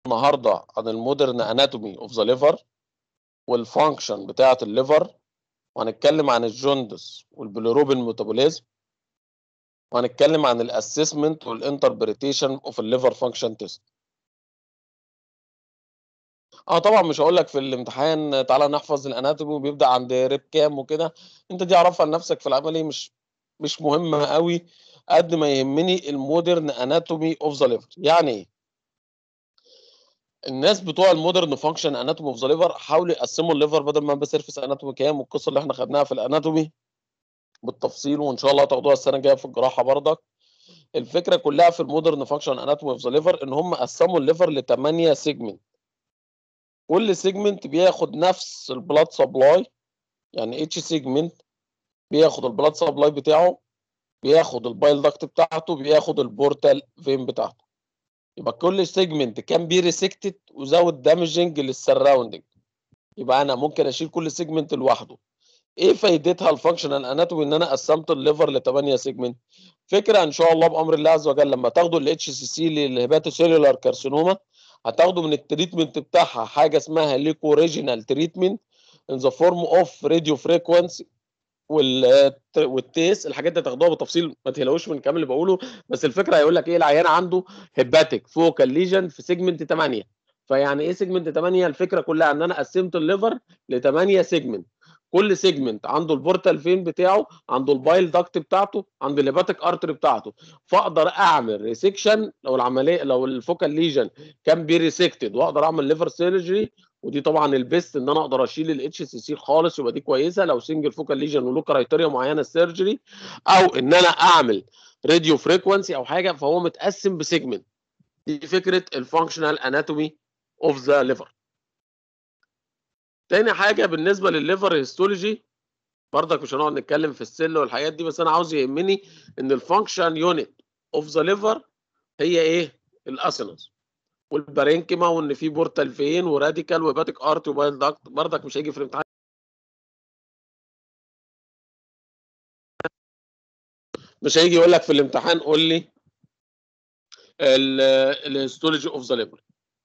النهارده عن المودرن اناتومي اوف ذا ليفر والفانكشن بتاعه الليفر وهنتكلم عن الجوندس والبيليروبين ميتابوليزم وهنتكلم عن الاسسمنت والانتربريتيشن اوف الليفر فانكشن تيست اه طبعا مش هقول لك في الامتحان تعالى نحفظ الاناتومي وبيبدا عند ريب كام وكده انت دي اعرفها لنفسك في العملي مش مش مهمه قوي قد ما يهمني المودرن اناتومي اوف ذا ليفر يعني ايه الناس بتوع المودرن فانكشن اناتومي اوف ذا ليفر حاولوا يقسموا الليفر بدل ما بسيرفس اناتومي كام والقصه اللي احنا خدناها في الاناتومي بالتفصيل وان شاء الله تاخدوها السنه الجايه في الجراحه برضك الفكره كلها في المودرن فانكشن اناتومي اوف ذا ليفر ان هم قسموا الليفر ل 8 سيجمنت كل سيجمنت بياخد نفس البلاد سبلاي يعني اتش سيجمنت بياخد البلاد سبلاي بتاعه بياخد البايل داكت بتاعته بياخد البورتال فين بتاعته يبقى كل سيجمنت كان بي ريسكتد وزود دامجنج للسراوندنج يبقى انا ممكن اشيل كل سيجمنت لوحده ايه فايدتها الفانكشنال اناتومي ان انا قسمت الليفر ل 8 سيجمنت فكره ان شاء الله بامر الله عز وجل لما تاخدوا الاتش سي سي للهيباتوسيلولار كارسينوما هتاخدوا من التريتمنت بتاعها حاجه اسمها ليكو ريجينال تريتمنت ان ذا فورم اوف راديو فريكوانسي والتيس الحاجات دي هتاخدوها بالتفصيل ما تقلقوش من الكلام اللي بقوله بس الفكره هيقول لك ايه العيان عنده هيباتيك فوكال ليجن في سيجمنت 8 فيعني ايه سيجمنت 8 الفكره كلها ان انا قسمت الليفر ل 8 سيجمنت كل سيجمنت عنده البورتال فين بتاعه عنده البايل داكت بتاعته عنده الهيباتيك ارتري بتاعته فاقدر اعمل ريسكشن لو العمليه لو الفوكال ليجن كان بي ريسكتد واقدر اعمل ليفر سيرجري ودي طبعا البيست ان انا اقدر اشيل الاتش سي سي خالص يبقى دي كويسه لو سنجل فوكال ليجن وله كرايتيريا معينه السيرجري او ان انا اعمل راديو فريكوانسي او حاجه فهو متقسم بسيجمنت دي فكره الفانكشنال اناتومي اوف ذا ليفر تاني حاجه بالنسبه للليفر هيستولوجي برضك مش هنقعد نتكلم في السل والحاجات دي بس انا عاوز يهمني ان الفانكشن يونت اوف ذا ليفر هي ايه الاسينس والبارينكيما وان في بورتال فين وراديكال وهيباتيك ارت وبايل داكت برضك مش هيجي في الامتحان مش هيجي يقول لك في الامتحان قول لي الهيستولوجي اوف ذا ليفر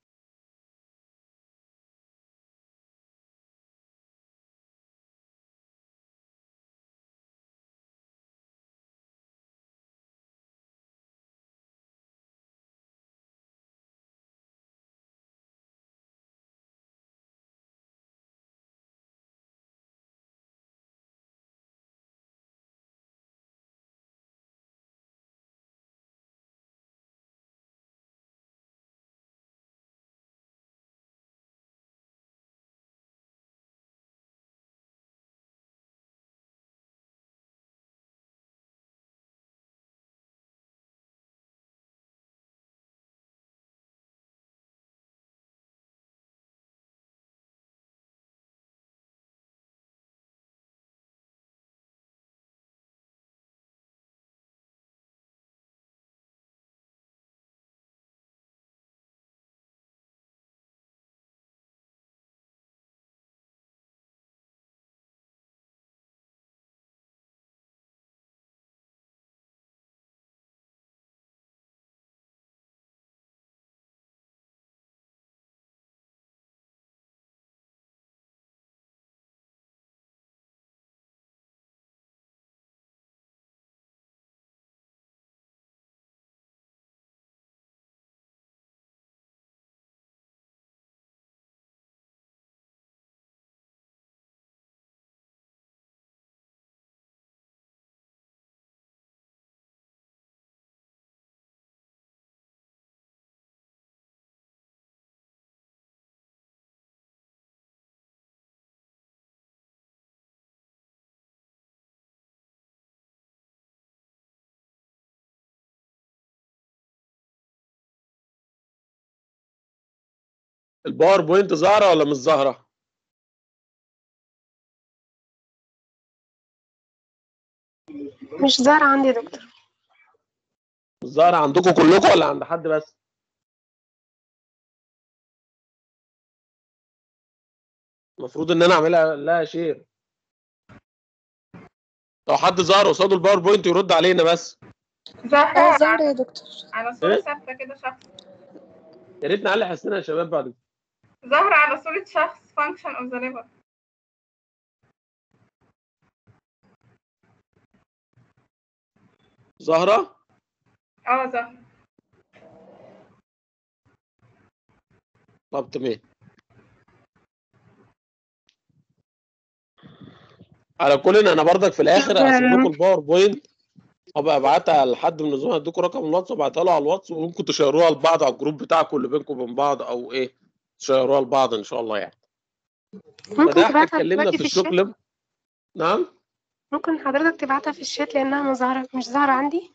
الباوربوينت ظاهره ولا مش ظاهره؟ مش ظاهرة عندي يا دكتور مش ظاهره عندكم كلكم ولا عند حد بس؟ المفروض ان انا اعملها لها شير لو حد ظهر قصاده الباوربوينت يرد علينا بس اه ظاهرة يا دكتور على صورة إيه؟ ثابتة كده شخص يا ريت نعلي حسنا يا شباب بعد ظهر على صورة شخص function of the liver زهره اه ظهر طب تمام على كل انا برضك في الاخر هسيب لكم الباوربوينت هبقى ابعتها لحد من الزملاء اديكم رقم الواتس وابعتها له على الواتس وممكن تشيروها لبعض على الجروب بتاعكم اللي بينكم وبين بعض او ايه تشيروها لبعض ان شاء الله يعني ممكن فده احنا تبعتها اتكلمنا دلوقتي في في الشات الشغل نعم ممكن حضرتك تبعتها في الشات لأنها مش ظاهرة مش ظاهرة عندي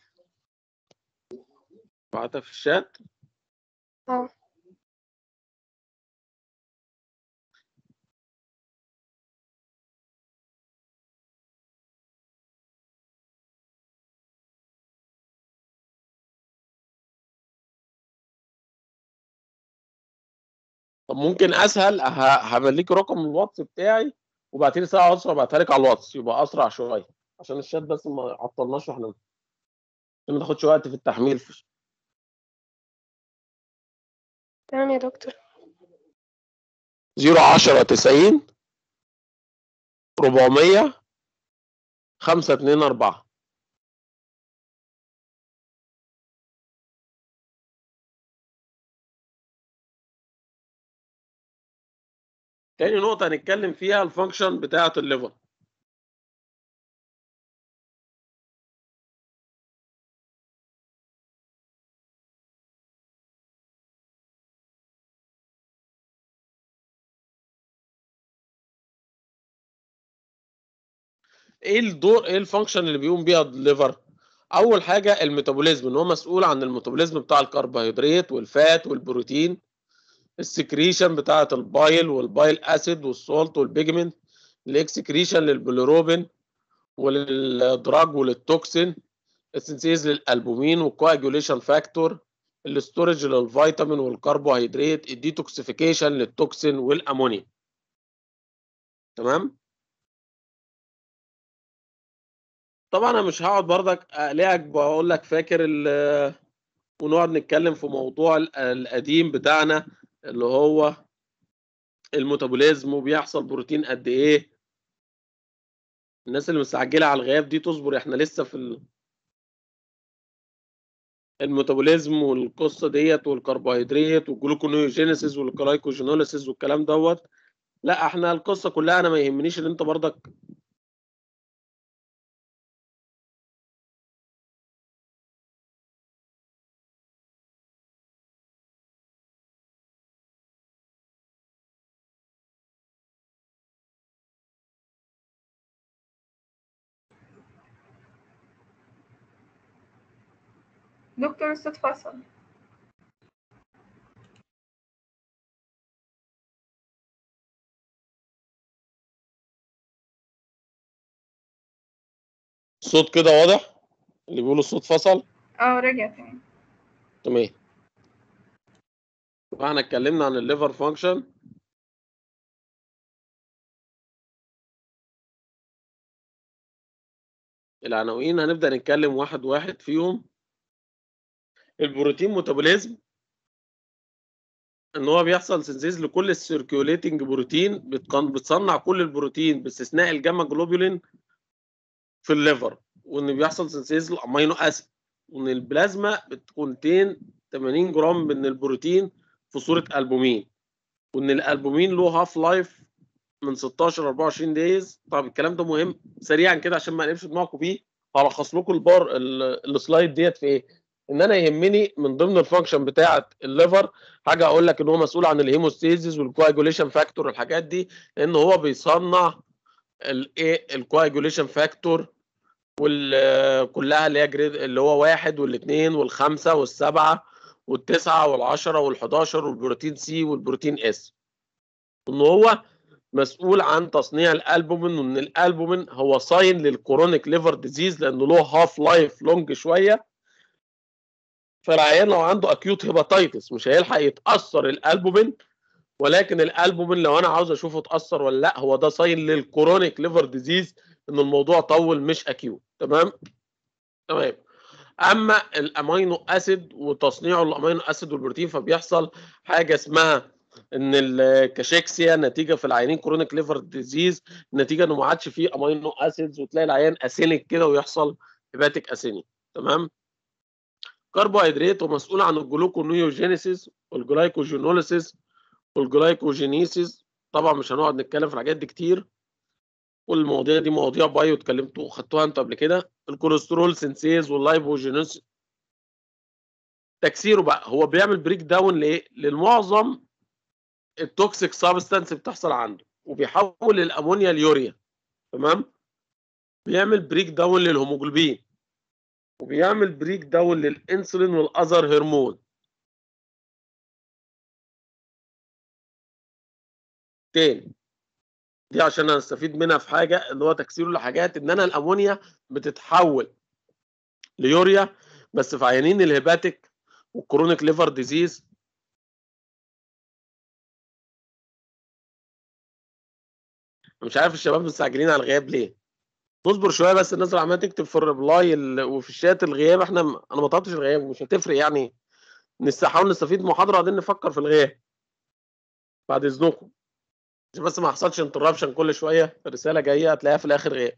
بعتها في الشات اه طب ممكن اسهل ه- همليك رقم الواتس بتاعي وبعتي لي ساعه واتس وابعتها لك على الواتس يبقى اسرع شويه عشان الشات بس ما عطلناش واحنا عشان ما تاخدش وقت في التحميل في تمام يا دكتور 010 90 400 524 تاني نقطة هنتكلم فيها الفانكشن بتاعة الليفر ايه الدور ايه الفانكشن اللي بيقوم بيها الليفر اول حاجه الميتابوليزم ان هو مسؤول عن الميتابوليزم بتاع الكربوهيدرات والفات والبروتين السكريشن بتاعه البايل والبايل اسيد والسولت والبيجمنت الاكسكريشن للبيليروبين وللدراج وللتوكسين السنسيز للالبومين والكواجوليشن فاكتور الاستورج للفيتامين والكربوهيدرات الديتوكسيفيكيشن للتوكسين والامونيا تمام طبعا انا مش هقعد برضك اقلقك بقول لك فاكر ال- ونقعد نتكلم في موضوع ال- القديم بتاعنا اللي هو الميتابوليزم وبيحصل بروتين قد ايه الناس اللي مستعجله على الغياب دي تصبر احنا لسه في ال- الميتابوليزم والقصه ديت والكربوهيدرات والجلوكونيوجينيسيس والجلايكوجينوليسيس والكلام دوت لا احنا القصه كلها انا ما يهمنيش ان انت برضك دكتور الصوت فصل الصوت كده واضح اللي بيقولوا الصوت فصل اه رجع تاني تمام فاحنا اتكلمنا عن الليفر فانكشن العناوين هنبدأ نتكلم واحد واحد فيهم البروتين ميتابوليزم ان هو بيحصل سنسيز لكل السيركيوليتنج بروتين بتقن- بتصنع كل البروتين باستثناء الجاما جلوبولين في الليفر وان بيحصل سنسيز للامينو اسيد وان البلازما بتكونتين 80 جرام من البروتين في صورة البومين وان الالبومين له هاف لايف من 16 ل 24 دايز طب الكلام ده مهم سريعا كده عشان ما نقلبش دماغكم بيه هلخص لكم البار ال- السلايد ديت في ايه ان انا يهمني من ضمن الفانكشن بتاعه الليفر حاجه اقول لك ان هو مسؤول عن الهيموستيزيس والكواجوليشن فاكتور الحاجات دي لان هو بيصنع الايه الكواجوليشن فاكتور وال كلها اللي هي جريد اللي هو واحد والاثنين والخمسه والسبعه والتسعه والعشره والحداشر والبروتين سي والبروتين اس ان هو مسؤول عن تصنيع الالبومين وان الالبومين هو ساين للكرونيك ليفر ديزيز لانه له هاف لايف لونج شويه فالعيان لو عنده اكيوت هيباتيتس مش هيلحق يتاثر الالبومين ولكن الالبومين لو انا عاوز اشوفه اتاثر ولا لا هو ده ساين للكرونيك ليفر ديزيز ان الموضوع طول مش اكيوت تمام تمام اما الامينو اسيد وتصنيعه الامينو اسيد والبروتين فبيحصل حاجه اسمها ان الكاشيكسيا نتيجه في العيانين كرونيك ليفر ديزيز نتيجه انه ما عادش فيه امينو اسيدز وتلاقي العيان اسينيك كده ويحصل هيباتيك اسيني تمام كربوهيدرات ومسؤول عن الجلوكونيوجينيسيس والجلايكوجينوليسيس والجلايكوجينيسيس طبعا مش هنقعد نتكلم في الحاجات دي كتير والمواضيع دي مواضيع بايو اتكلمتوا خدتوها انتوا قبل كده الكوليسترول سينسيز واللايبوجينيس تكسيره بقى هو بيعمل بريك داون لايه؟ للمعظم التوكسيك سابستانس بتحصل عنده وبيحول الامونيا ليوريا تمام؟ بيعمل بريك داون للهيموجلوبين وبيعمل بريك داون للانسولين والاذر هرمون تاني دي عشان هنستفيد منها في حاجه اللي هو تكسيره لحاجات ان انا الامونيا بتتحول ليوريا بس في عيانين الهيباتيك والكرونيك ليفر ديزيز مش عارف الشباب مستعجلين على الغياب ليه نصبر شويه بس الناس اللي عماله تكتب في الريبلاي ال- وفي الشات الغياب احنا م- انا ما طلبتش الغياب مش هتفرق يعني نحاول نستفيد من المحاضره وبعدين نفكر في الغياب بعد اذنكم عشان بس ما يحصلش انتربشن كل شويه رساله جايه هتلاقيها في الاخر غياب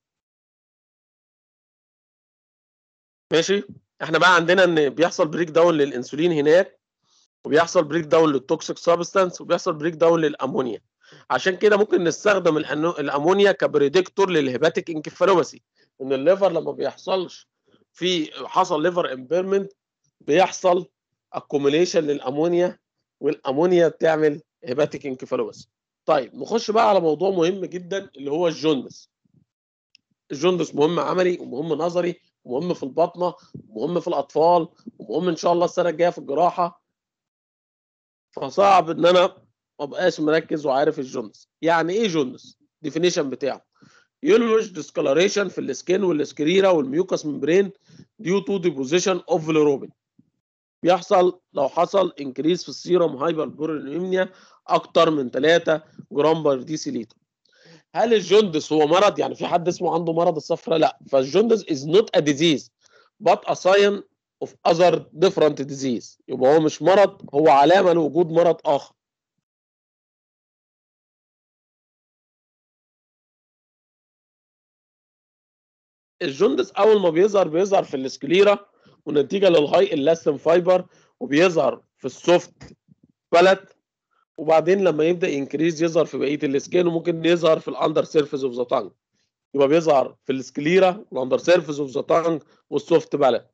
ماشي احنا بقى عندنا ان بيحصل بريك داون للانسولين هناك وبيحصل بريك داون للتوكسيك سابستانس وبيحصل بريك داون للامونيا عشان كده ممكن نستخدم الأنو- الامونيا كبريدكتور للهيباتيك انكفالوباسي ان الليفر لما بيحصلش في حصل ليفر امبيرمنت بيحصل اكوميليشن للامونيا والامونيا بتعمل هيباتيك انكفالوباسي طيب نخش بقى على موضوع مهم جدا اللي هو الجوندس الجوندس مهم عملي ومهم نظري ومهم في البطنه ومهم في الاطفال ومهم ان شاء الله السنه الجايه في الجراحه فصعب ان انا ما ابقاش مركز وعارف الجوندس يعني ايه جوندس ديفينيشن بتاعه يلوش ديسكولاريشن في السكين والسكريرا والميوكس ممبرين ديو تو ديبوزيشن اوف فيلوروبين بيحصل لو حصل انكريز في السيروم هايبر اكتر من 3 جرام بر ديسيليتر هل الجوندس هو مرض يعني في حد اسمه عنده مرض الصفرة لا فالجوندس is not a disease but a sign of other different disease يبقى هو مش مرض هو علامة لوجود مرض آخر الجوندس أول ما بيظهر بيظهر في السكليرا ونتيجة للهاي الاستين فايبر وبيظهر في السوفت بلد وبعدين لما يبدا ينكريز يظهر في بقيه السكين وممكن يظهر في الاندر سيرفيس اوف ذا تانج يبقى بيظهر في السكليرا والاندر سيرفيس اوف ذا تانج والسوفت بالانس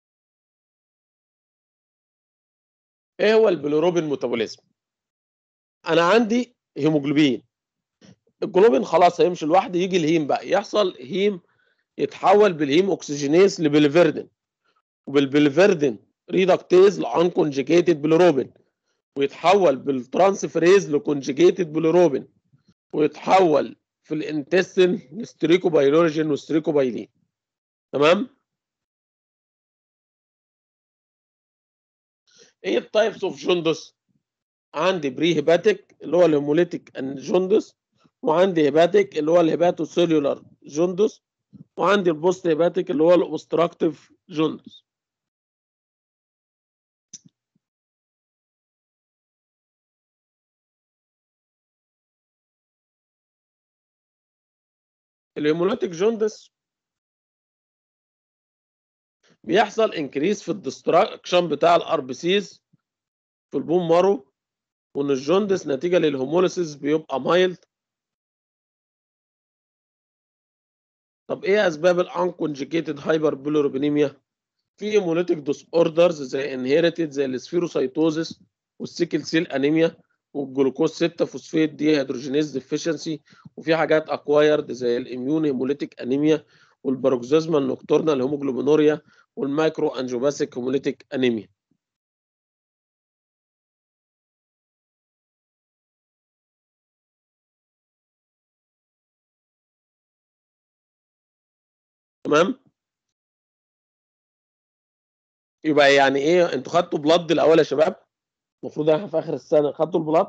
ايه هو البيلوروبين ميتابوليزم انا عندي هيموجلوبين الجلوبين خلاص هيمشي لوحده يجي الهيم بقى يحصل هيم يتحول بالهيم اوكسجينيز لبليفيردين وبالبليفيردين ريدكتيز لانكونجيجيتد بيلوروبين ويتحول بالترانسفريز لكونجيجيتد بيلوروبين ويتحول في الانتستين لستريكوبايلوجين وستريكوبايلين تمام ايه التايبس اوف جوندس عندي بري هيباتيك اللي هو الهيموليتيك جوندس وعندي هيباتيك اللي هو الهيباتوسيلولار جوندس وعندي البوست هيباتيك اللي هو الاوبستراكتيف جوندس الهيموليتيك جوندس بيحصل انكريس في الدستراكشن بتاع الار بي سيز في البون مارو وان الجوندس نتيجه للهيموليسيس بيبقى مايلد طب ايه اسباب الانكونجيكيتد هايبر بيلوروبينيميا في هيموليتيك ديس اوردرز زي انهيرتد زي السفيروسايتوزس والسيكل سيل انيميا والجلوكوز 6 فوسفيت دي هيدروجينيز ديفيشنسي وفي حاجات اكوايرد زي الاميون هيموليتيك انيميا والباروكسيزمال نوكتورنال هيموجلوبينوريا والمايكرو انجوباسيك هيموليتيك انيميا تمام يبقى يعني ايه انتوا خدتوا بلاد الاول يا شباب المفروض احنا في اخر السنه خدتوا البلاد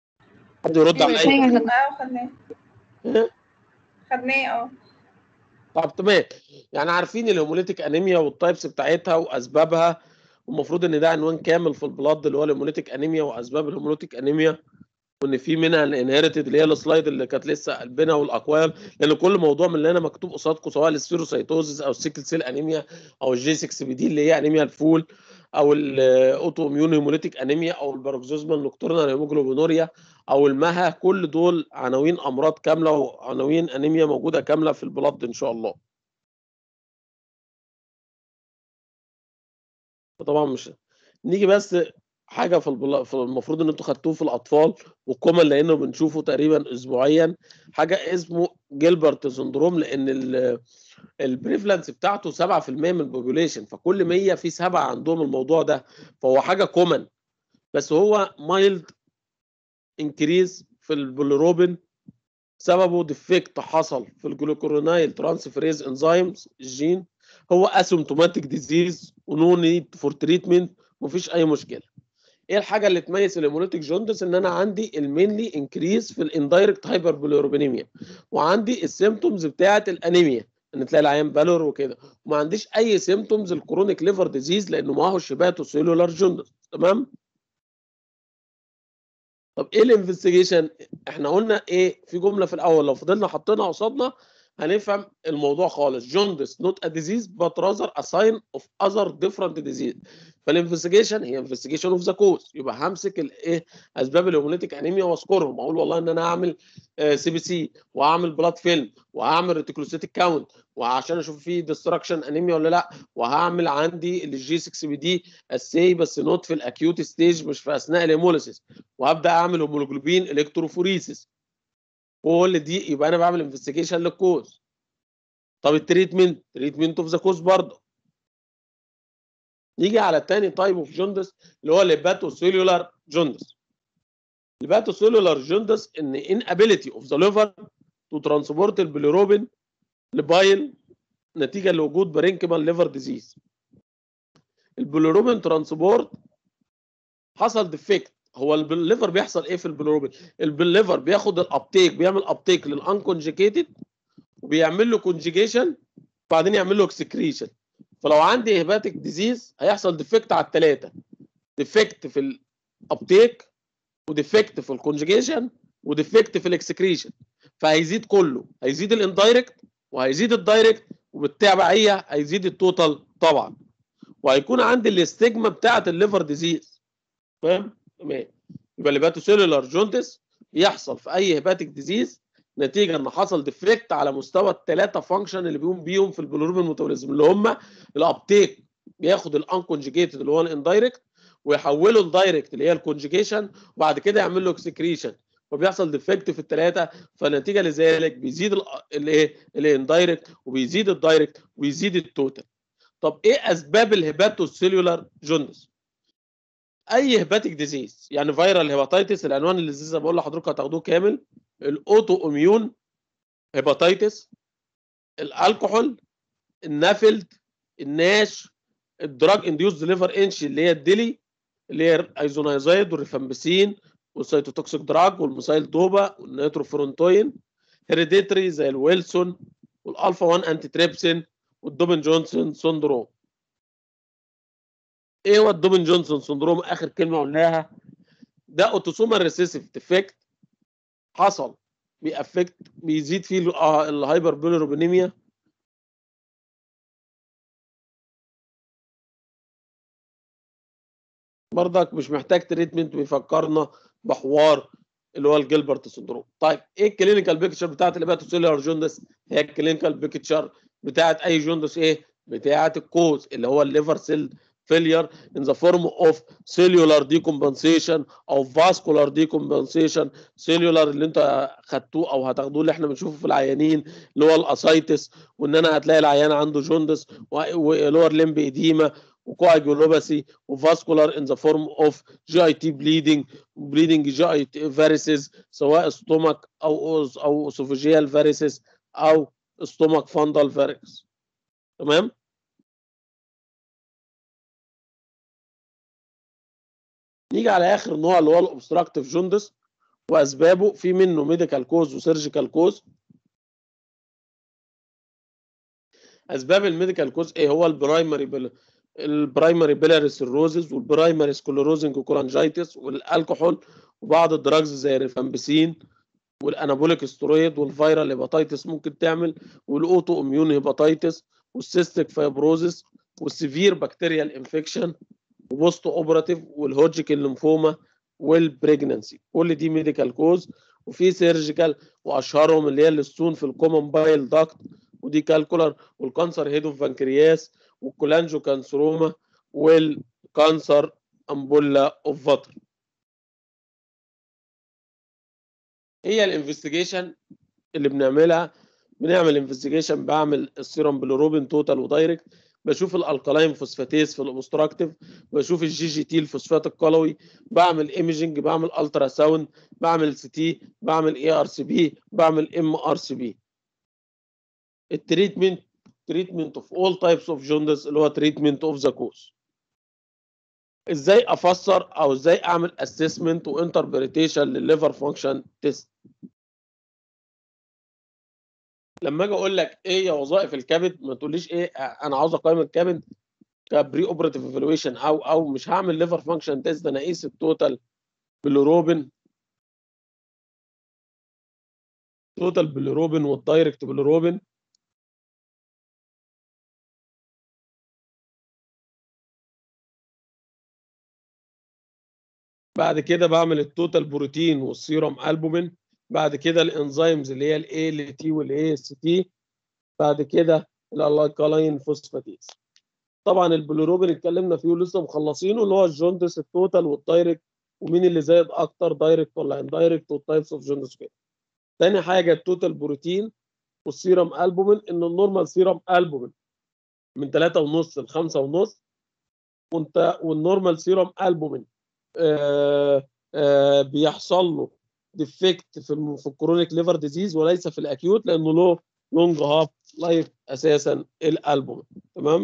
حد يرد على اي اه خدناه إيه؟ خدناه اه طب تمام يعني عارفين الهيموليتيك انيميا والتايبس بتاعتها واسبابها والمفروض ان ده عنوان كامل في البلاد اللي هو الهيموليتيك انيميا واسباب الهيموليتيك انيميا وان في منها الانهيرتد اللي هي السلايد اللي كانت لسه قلبنا والاقوال لان كل موضوع من اللي انا مكتوب قصادكم سواء السفيروسايتوزيس او السيكل سيل انيميا او الجي 6 بي دي اللي هي انيميا الفول او الاوتو اميون هيموليتيك انيميا او الباروكسيزمال نوكتورنال هيموجلوبينوريا او المها كل دول عناوين امراض كامله وعناوين انيميا موجوده كامله في البلد ان شاء الله طبعا مش نيجي بس حاجه في, البل... في المفروض ان انتوا خدتوه في الاطفال والكومن لانه بنشوفه تقريبا اسبوعيا حاجه اسمه جيلبرت سندروم لان ال... البريفلانس بتاعته 7% من البوبوليشن فكل 100 في سبعه عندهم الموضوع ده فهو حاجه كومن بس هو مايلد انكريز في البلوروبين سببه ديفكت حصل في الجلوكورونايل ترانسفيريز انزيمز الجين هو اسيمتوماتيك ديزيز ونو نيد فور تريتمنت مفيش اي مشكله ايه الحاجه اللي تميز الهيموليتيك جوندس ان انا عندي المينلي انكريز في الاندايركت هايبر بلوروبينيميا وعندي السيمتومز بتاعه الانيميا ان تلاقي العيان بالور وكده وما عنديش اي سيمتومز الكرونيك ليفر ديزيز لانه معهوش هيباتو سيلولار جوندس تمام طب ايه الانفستيجيشن احنا قلنا ايه في جمله في الاول لو فضلنا حطينا قصادنا هنفهم الموضوع خالص جوندس نوت ا ديزيز بات راذر ا ساين اوف اذر ديفرنت ديزيز فالانفستيجيشن هي انفستيجيشن اوف ذا كوز يبقى همسك الايه اسباب الهيموليتيك انيميا واذكرهم اقول والله ان انا هعمل سي بي سي وهعمل بلاد فيلم وهعمل ريتيكولوسيتيك كاونت وعشان اشوف فيه ديستراكشن انيميا ولا لا وهعمل عندي الجي 6 بي دي اسي بس نوت في الاكيوت ستيج مش في اثناء الهيموليسيس وهبدا اعمل هيموجلوبين الكتروفوريسيس كل دي يبقى انا بعمل انفستيجيشن للكوز طب التريتمنت تريتمنت اوف ذا كوز برضه نيجي على الثاني تايب اوف جوندس اللي هو الهيباتو سيلولار جوندس الهيباتو سيلولار جوندس ان inability اوف ذا ليفر تو ترانسبورت البيليروبين لبايل نتيجه لوجود برينكمان ليفر ديزيز البيليروبين ترانسبورت حصل ديفكت هو الليفر بيحصل ايه في البيليروبين الليفر بياخد الابتيك بيعمل ابتيك للانكونجيكيتد وبيعمل له كونجيجيشن وبعدين يعمل له اكسكريشن فلو عندي هيباتيك ديزيز هيحصل ديفكت على الثلاثه ديفكت في الابتيك وديفكت في الكونجيجيشن وديفكت في الاكسكريشن فهيزيد كله هيزيد الاندايركت وهيزيد الدايركت وبالتبعيه هيزيد التوتال طبعا وهيكون عندي الاستجما بتاعه الليفر ديزيز فاهم تمام يبقى الهيباتوسيلولار جوندس بيحصل في اي هيباتيك ديزيز نتيجه ان حصل ديفكت على مستوى الثلاثه فانكشن اللي بيقوم بيهم في البلوروبين ميتابوليزم اللي هم الابتيك بياخد الانكونجيجيتد اللي هو الاندايركت ويحوله لدايركت اللي هي الكونجيجيشن وبعد كده يعمل له اكسكريشن وبيحصل ديفكت في الثلاثه فنتيجه لذلك بيزيد الايه الاندايركت وبيزيد الدايركت ويزيد التوتال طب ايه اسباب الهيباتوسيلولار جوندس اي هيباتيك ديزيز يعني فيرال هيباتيتس العنوان اللي زي بقول لحضرتك هتاخدوه كامل الاوتو اميون هيباتيتس الكحول النافلد الناش الدراج انديوز ليفر انش اللي هي الديلي اللي هي الايزونايزايد والريفامبسين والسيتوتوكسيك دراج والمسايل دوبا والنيتروفرونتوين هيريديتري زي الويلسون والالفا 1 انتي تريبسين والدوبن جونسون سندروم ايه هو الدوبن جونسون سندروم اخر كلمه قلناها ده اوتوسومال ريسيسيف ديفكت حصل بيأفكت بيزيد فيه الهايبر بيليروبينيميا برضك مش محتاج تريتمنت بيفكرنا بحوار اللي هو الجيلبرت سندروم طيب ايه الكلينيكال بيكتشر بتاعت الهيباتوسيلولار جوندس هي الكلينيكال بيكتشر بتاعت اي جوندس ايه بتاعت الكوز اللي هو الليفر سيل failure in the form of cellular decompensation او vascular decompensation cellular اللي انت خدتوه او هتاخدوه اللي احنا بنشوفه في العيانين اللي هو الاسايتس وان انا هتلاقي العيان عنده جوندس ولور لمب اديما وكواجولوباسي وفاسكولار in the form of GIT bleeding bleeding GIT varices سواء ستومك او او اسوفيجيال varices او ستومك فاندال varices تمام نيجي على اخر نوع اللي هو الاوبستراكتيف جوندس واسبابه في منه ميديكال كوز وسيرجيكال كوز اسباب الميديكال كوز ايه هو البرايمري بل... البرايمري بيلاري سيروزز والبرايمري سكلروزنج كولانجايتس والالكحول وبعض الدراجز زي الريفامبسين والانابوليك سترويد والفيرال هيباتيتس ممكن تعمل والاوتو اميون هيباتيتس والسيستيك فايبروزس والسيفير بكتيريال انفكشن وبوست اوبراتيف والهوجيكن ليمفوما والبريجننسي كل دي ميديكال كوز وفي سيرجيكال واشهرهم اللي هي الستون في الكومن بايل داكت ودي كالكولر والكانسر هيد اوف بنكرياس والكولانجو كانسروما والكانسر امبولا اوف فاتر هي الانفستيجيشن اللي بنعملها بنعمل انفستيجيشن بعمل السيرم بلوروبين توتال ودايركت بشوف الالكالاين فوسفاتيز في الاوبستراكتيف بشوف الجي جي تي الفوسفات القلوي بعمل ايميجنج بعمل الترا ساوند بعمل سي تي بعمل اي ار سي بي بعمل ام ار سي بي التريتمنت تريتمنت اوف اول تايبس اوف جوندس اللي هو تريتمنت اوف ذا كوز ازاي افسر او ازاي اعمل اسسمنت وانتربريتيشن للليفر فانكشن تيست لما اجي اقول لك ايه هي وظائف الكبد ما تقوليش ايه انا عاوز اقيم الكبد كبري اوبراتيف ايفالويشن او او مش هعمل ليفر فانكشن تيست ده انا اقيس التوتال بالروبن توتال بالروبن والدايركت بالروبن بعد كده بعمل التوتال بروتين والسيروم البومين بعد كده الانزيمز اللي هي الاي ال تي والاي اس تي بعد كده الالكالاين فوسفاتيز طبعا البلوروبين اتكلمنا فيه ولسه مخلصينه اللي هو الجوندس التوتال والدايركت ومين اللي زايد اكتر دايركت ولا اندايركت والتايبس اوف جوندس كده تاني حاجه التوتال بروتين والسيروم البومين ان النورمال سيروم البومين من 3 ونص ل 5 ونص وانت والنورمال سيروم البومين آه آه بيحصل له ديفكت في الم- في الكرونيك ليفر ديزيز وليس في الاكيوت لانه له لونج هاف لايف اساسا الالبوم تمام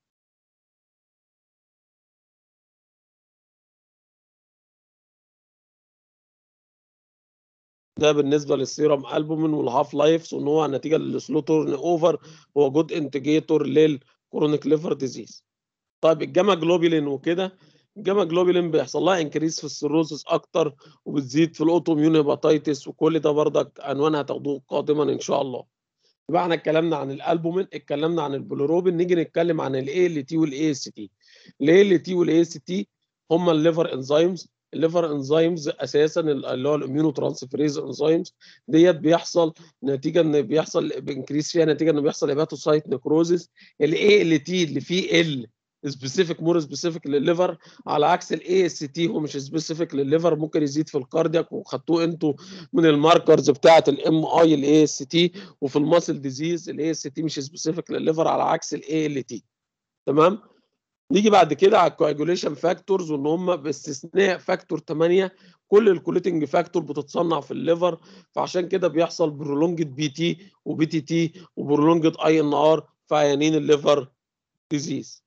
ده بالنسبه للسيرم البومين والهاف لايفز وان هو نتيجه للسلو تورن اوفر هو جود انتجيتور للكرونيك ليفر ديزيز طيب الجاما جلوبولين وكده الجاما جلوبولين بيحصل لها انكريس في السيروسس اكتر وبتزيد في الاوتو اميون هيباتيتس وكل ده برضك عنوان هتاخدوه قادما ان شاء الله يبقى احنا اتكلمنا عن الالبومين اتكلمنا عن البلوروبين نيجي نتكلم عن الاي ال تي والاي اس تي الاي ال تي والاي اس تي هم الليفر انزيمز الليفر انزيمز اساسا اللي هو الاميونو ترانسفيريز انزيمز ديت بيحصل نتيجه ان بيحصل بانكريس فيها نتيجه انه بيحصل هيباتوسايت نكروزس الاي ال تي اللي فيه ال سبيسيفيك مور سبيسيفيك للليفر على عكس الاي اس تي هو مش سبيسيفيك للليفر ممكن يزيد في الكاردياك وخدتوه انتوا من الماركرز بتاعه الام اي الاي اس تي وفي الماسل ديزيز الاي اس تي مش سبيسيفيك للليفر على عكس الاي ال تي تمام نيجي بعد كده على الكواجوليشن فاكتورز وان هم باستثناء فاكتور 8 كل الكوليتنج فاكتور بتتصنع في الليفر فعشان كده بيحصل برولونجد بي تي وبي تي تي وبرولونجد اي ان ار في عيانين الليفر ديزيز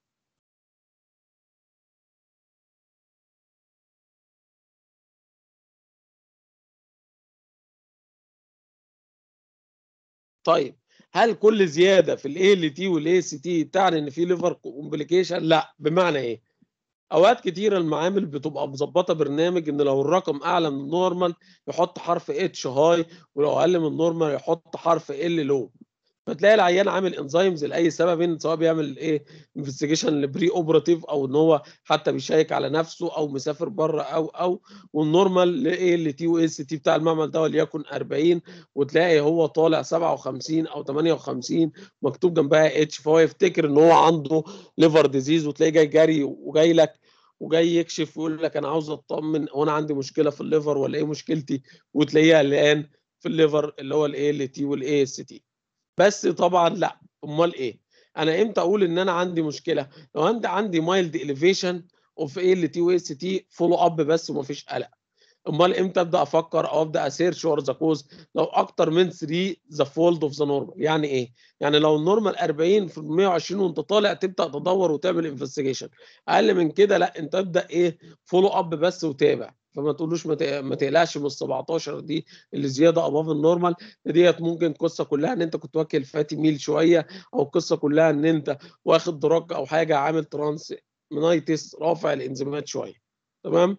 طيب هل كل زياده في الاي ال تي والاي سي تي تعني ان في ليفر كومبليكيشن لا بمعنى ايه اوقات كتيره المعامل بتبقى مظبطه برنامج ان لو الرقم اعلى من النورمال يحط حرف اتش هاي ولو اقل من النورمال يحط حرف ال لو فتلاقي العيان عامل انزيمز لاي سبب سواء بيعمل ايه انفستيجيشن لبري اوبراتيف او ان هو حتى بيشيك على نفسه او مسافر بره او او والنورمال لايه اللي تي واس تي بتاع المعمل ده وليكن 40 وتلاقي هو طالع 57 او 58 مكتوب جنبها اتش فهو يفتكر ان هو عنده ليفر ديزيز وتلاقيه جاي جري وجاي لك وجاي يكشف ويقول لك انا عاوز اطمن وانا عندي مشكله في الليفر ولا ايه مشكلتي وتلاقيها الان في الليفر اللي هو الاي ال تي والاي اس تي بس طبعا لا امال ايه انا امتى اقول ان انا عندي مشكله لو انت عندي مايلد اليفيشن اوف اي ال تي واس تي فولو اب بس ومفيش قلق امال امتى ابدا افكر او ابدا اسيرش ور ذا كوز لو اكتر من 3 ذا فولد اوف ذا نورمال يعني ايه يعني لو النورمال 40 في 120 وانت طالع تبدا تدور وتعمل انفستيجيشن اقل من كده لا انت ابدا ايه فولو اب بس وتابع فما تقولوش ما ت- ما تقلقش من ال 17 دي اللي زياده اباف النورمال ديت ممكن القصه كلها ان انت كنت واكل فاتي ميل شويه او القصه كلها ان انت واخد دراج او حاجه عامل ترانس منايتس رافع الانزيمات شويه تمام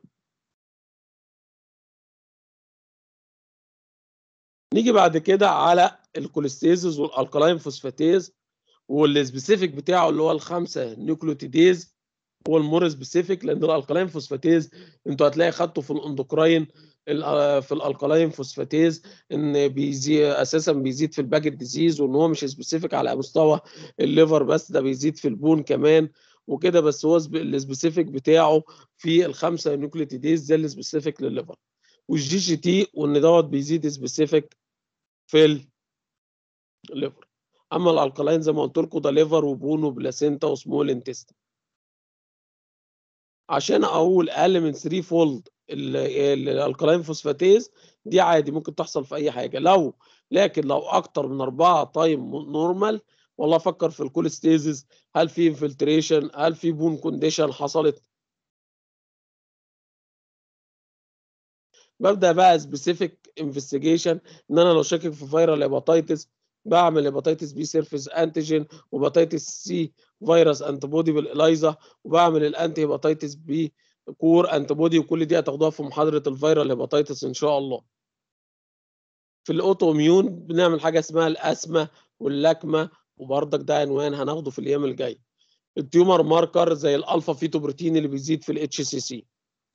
نيجي بعد كده على الكوليستيزز والالكالاين فوسفاتيز والسبيسيفيك بتاعه اللي هو الخمسه نيوكليوتيديز هو المور سبيسيفيك لان الالكالاين فوسفاتيز انتوا هتلاقي خدته في الاندوكراين ال- في الالكالاين فوسفاتيز ان بيزي اساسا بيزيد في الباكت ديزيز وان هو مش سبيسيفيك على مستوى الليفر بس ده بيزيد في البون كمان وكده بس هو سب- السبيسيفيك بتاعه في الخمسه نيوكليوتيديز زي السبيسيفيك للليفر والجي جي تي وان دوت بيزيد سبيسيفيك في الليفر اما الالكالاين زي ما قلت لكم ده ليفر وبون وبلاسينتا وسمول انتست عشان اقول اقل من 3 فولد الالكالاين فوسفاتيز دي عادي ممكن تحصل في اي حاجه لو لكن لو اكتر من 4 تايم نورمال والله افكر في الكوليستيزز هل في انفلتريشن هل في بون كونديشن حصلت ببدا بقى سبيسيفيك انفستيجيشن ان انا لو شاكك في فيرال هيباتيتس بعمل هيباتيتس بي سيرفيس انتيجين وهيباتيتس سي فيروس انتي بودي بالالايزا وبعمل الانتي هيباتيتس بي كور انتي بودي وكل دي هتاخدوها في محاضره الفيرال هيباتيتس ان شاء الله في الاوتو اميون بنعمل حاجه اسمها الاسمه واللاكمه وبرضك ده عنوان هناخده في الايام الجايه التيومر ماركر زي الالفا فيتو بروتين اللي بيزيد في الاتش سي سي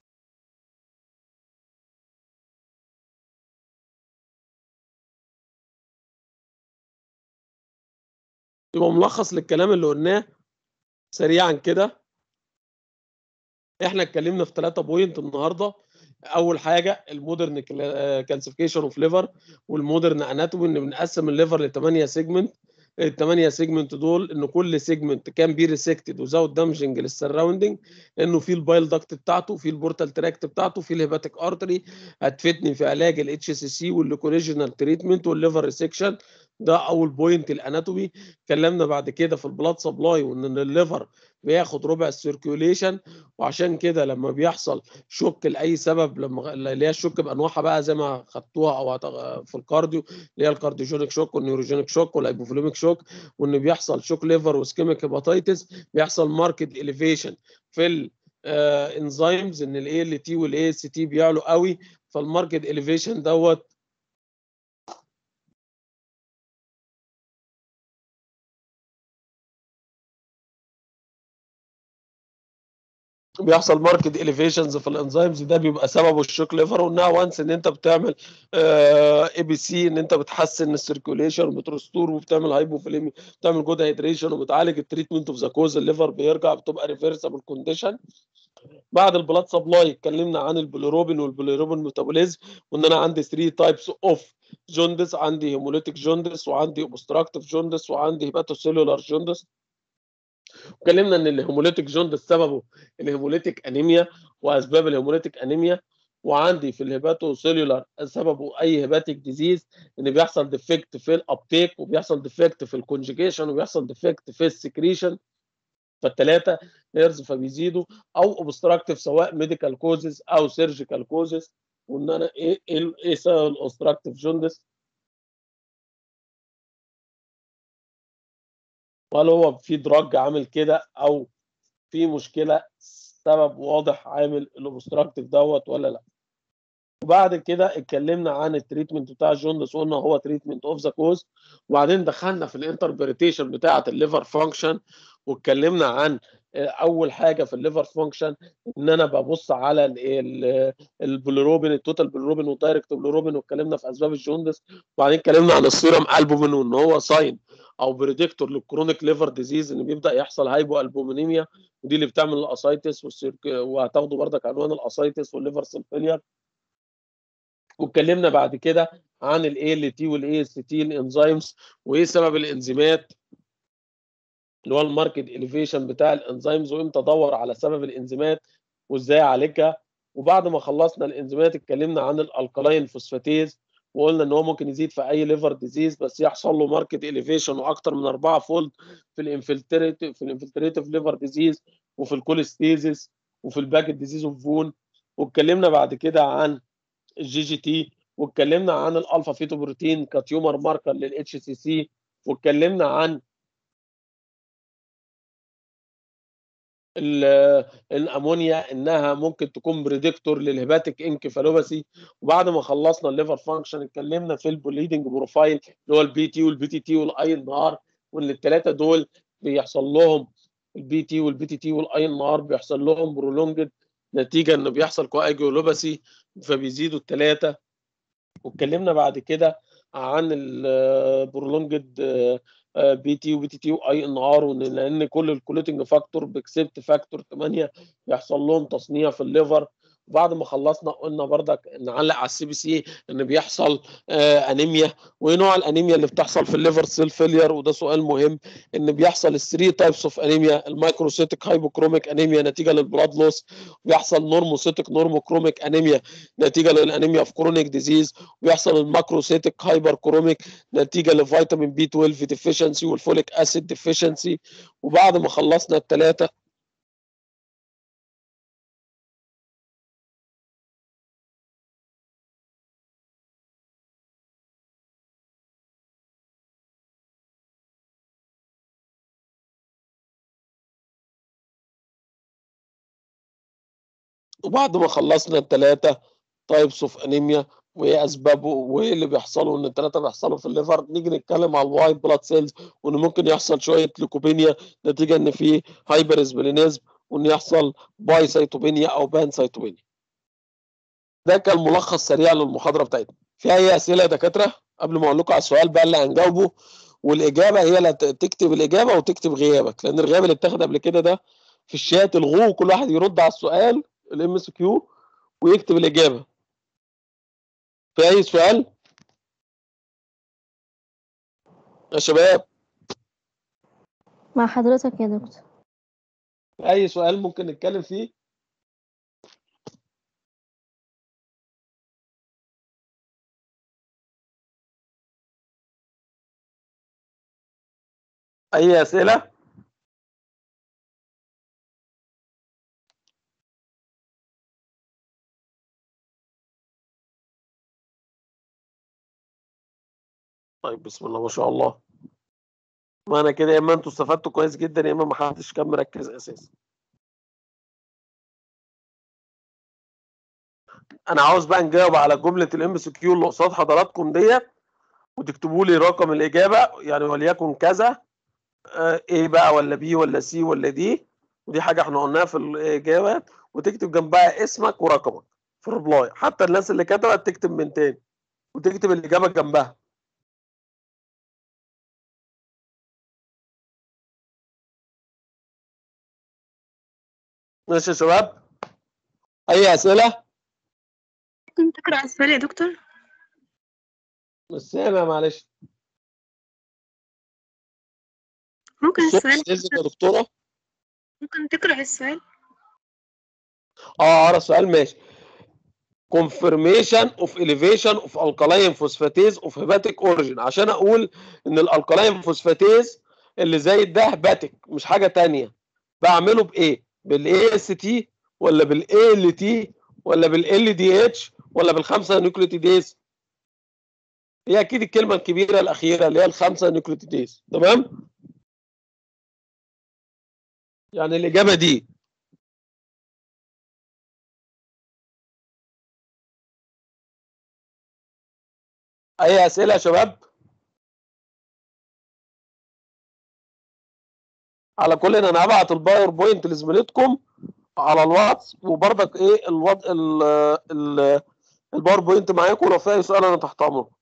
يبقى ملخص للكلام اللي قلناه سريعا كده احنا اتكلمنا في ثلاثة بوينت النهارده اول حاجه المودرن كالسيفيكيشن اوف ليفر والمودرن اناتومي ان بنقسم الليفر لثمانيه سيجمنت الثمانيه سيجمنت دول ان كل سيجمنت كان بي ريسكتد وزود دامجنج للسراوندنج لانه في البايل داكت بتاعته في البورتال تراكت بتاعته في الهيباتيك ارتري هتفيدني في علاج الاتش سي سي والليكوريجينال تريتمنت والليفر ريسكشن ده اول بوينت الاناتومي اتكلمنا بعد كده في البلاد سبلاي وان الليفر بياخد ربع السيركيوليشن وعشان كده لما بيحصل شوك لاي سبب لما اللي هي الشوك بانواعها بقى زي ما خدتوها او هت- في الكارديو اللي هي الكارديوجينيك شوك والنيوروجينيك شوك والهايبوفوليميك شوك وان بيحصل شوك ليفر وسكيميك هيباتيتس بيحصل ماركت اليفيشن في الانزيمز ان الاي ال تي والاي اس تي بيعلوا قوي فالماركت اليفيشن دوت بيحصل ماركت اليفيشنز في الانزيمز ده بيبقى سببه الشوك ليفر وانها وانس ان انت بتعمل اي بي سي ان انت بتحسن السيركيوليشن وبترستور وبتعمل هايبوفليمي بتعمل جود هيدريشن وبتعالج التريتمنت اوف ذا كوز الليفر بيرجع بتبقى ريفرسبل كونديشن بعد البلاد سبلاي اتكلمنا عن البلوروبين والبلوروبين ميتابوليزم وان انا عندي 3 تايبس اوف جوندس عندي هيموليتيك جوندس وعندي اوبستراكتيف جوندس وعندي هيباتوسيلولار جوندس اتكلمنا ان الهيموليتيك جوندس سببه الهيموليتيك انيميا واسباب الهيموليتيك انيميا وعندي في الهيباتو سيلولار سببه اي هيباتيك ديزيز ان بيحصل ديفكت في الابتيك وبيحصل ديفكت في الكونجيجيشن وبيحصل ديفكت في السكريشن فالثلاثه هيرز فبيزيدوا او اوبستراكتيف سواء ميديكال كوزز او سيرجيكال كوزز وان انا ايه ايه ايه سبب الاوبستراكتيف جوندس وهل هو في دراج عامل كده او في مشكله سبب واضح عامل الاوبستراكتيف دوت ولا لا وبعد كده اتكلمنا عن التريتمنت بتاع الجوندس قلنا هو تريتمنت اوف ذا كوز وبعدين دخلنا في الانتربريتيشن بتاعه الليفر فانكشن واتكلمنا عن اول حاجه في الليفر فانكشن ان انا ببص على البلوروبين التوتال بلوروبين والدايركت بلوروبين واتكلمنا في اسباب الجوندس وبعدين اتكلمنا عن السيرم البومين وان هو ساين او بريدكتور للكرونيك ليفر ديزيز ان بيبدا يحصل هايبو البومينيميا ودي اللي بتعمل الاسايتس وهتاخدوا بردك عنوان الاسايتس والليفر سيل فيلير واتكلمنا بعد كده عن الاي ال تي والاي اس تي الانزيمز وايه سبب الانزيمات اللي هو الماركت اليفيشن بتاع الانزيمز وامتى ادور على سبب الانزيمات وازاي اعالجها وبعد ما خلصنا الانزيمات اتكلمنا عن الالكالاين فوسفاتيز وقلنا ان هو ممكن يزيد في اي ليفر ديزيز بس يحصل له ماركت اليفيشن واكتر من 4 فولد في الانفلتريتيف في الانفلتريتيف ليفر ديزيز وفي الكوليستيزيس وفي الباكت ديزيز اوف فون واتكلمنا بعد كده عن الجي جي تي واتكلمنا عن الالفا فيتو بروتين كتيومر ماركر للاتش سي سي واتكلمنا عن ال- الامونيا انها ممكن تكون بريدكتور للهيباتيك انكفالوباثي وبعد ما خلصنا الليفر فانكشن اتكلمنا في البوليدنج بروفايل اللي هو البي تي والبي تي تي والاي ان ار وان الثلاثه دول بيحصل لهم البي تي والبي تي تي والاي ان ار بيحصل لهم برولونجد نتيجه انه بيحصل كواجيولوباثي فبيزيدوا الثلاثه واتكلمنا بعد كده عن البرولونجد بي تي وبي تي تي واي ان ار وان لان كل الكوليتنج فاكتور بكسبت فاكتور 8 يحصل لهم تصنيع في الليفر وبعد ما خلصنا قلنا بردك نعلق على السي بي سي ان بيحصل آه انيميا وايه نوع الانيميا اللي بتحصل في الليفر سيل فيلير وده سؤال مهم ان بيحصل الثري تايبس اوف انيميا المايكروسيتك هايبوكروميك انيميا نتيجه للبلاد لوس وبيحصل نورموسيتك نورموكروميك انيميا نتيجه للانيميا اوف كرونيك ديزيز ويحصل الماكروسيتك هايبر كروميك نتيجه لفيتامين بي 12 ديفيشنسي والفوليك اسيد ديفيشنسي وبعد ما خلصنا الثلاثه وبعد ما خلصنا الثلاثه تايبس اوف انيميا وايه اسبابه وايه اللي بيحصلوا ان الثلاثه بيحصلوا في الليفر نيجي نتكلم على الوايت بلاد سيلز وان ممكن يحصل شويه ليكوبينيا نتيجه ان في هايبر اسبلينيزم وان يحصل باي سيتوبينيا او بان سيتوبينيا ده كان ملخص سريع للمحاضره بتاعتنا في اي اسئله يا دكاتره قبل ما اقول لكم على السؤال بقى اللي هنجاوبه والاجابه هي اللي تكتب الاجابه وتكتب غيابك لان الغياب اللي اتاخد قبل كده ده في الشات الغوه وكل واحد يرد على السؤال الام اس كيو ويكتب الاجابه في اي سؤال يا شباب مع حضرتك يا دكتور في اي سؤال ممكن نتكلم فيه اي اسئله طيب بسم الله ما شاء الله ما انا كده يا اما انتوا استفدتوا كويس جدا يا اما ما حدش كان مركز اساسا انا عاوز بقى نجاوب على جمله الام اس كيو اللي قصاد حضراتكم ديت وتكتبوا لي رقم الاجابه يعني وليكن كذا آه، ايه بقى ولا بي ولا سي ولا دي ودي حاجه احنا قلناها في الاجابات وتكتب جنبها اسمك ورقمك في الريبلاي حتى الناس اللي كتبت تكتب من تاني وتكتب الاجابه جنبها ماشي يا شباب اي اسئله ممكن تقرأ السؤال يا دكتور مش سامع معلش ممكن الصوت السؤال استاذنك يا دكتوره ممكن تقرأ السؤال اه اقرا السؤال ماشي confirmation of elevation of alkaline phosphatase of hepatic origin عشان اقول ان الالكالاين فوسفاتيز اللي زايد ده هباتيك مش حاجه تانية بعمله بايه بالاي اس تي ولا بالاي ال تي ولا بالال دي اتش ولا بالخمسه نيوكليوتيديز هي اكيد الكلمه الكبيره الاخيره اللي هي الخمسه نيوكليوتيديز تمام يعني الاجابه دي اي اسئله يا شباب على كل ان انا هبعت الباوربوينت لزميلتكم على الواتس وبرضك ايه الوضع ال ال الباوربوينت معاكم لو في اي سؤال انا تحت امركم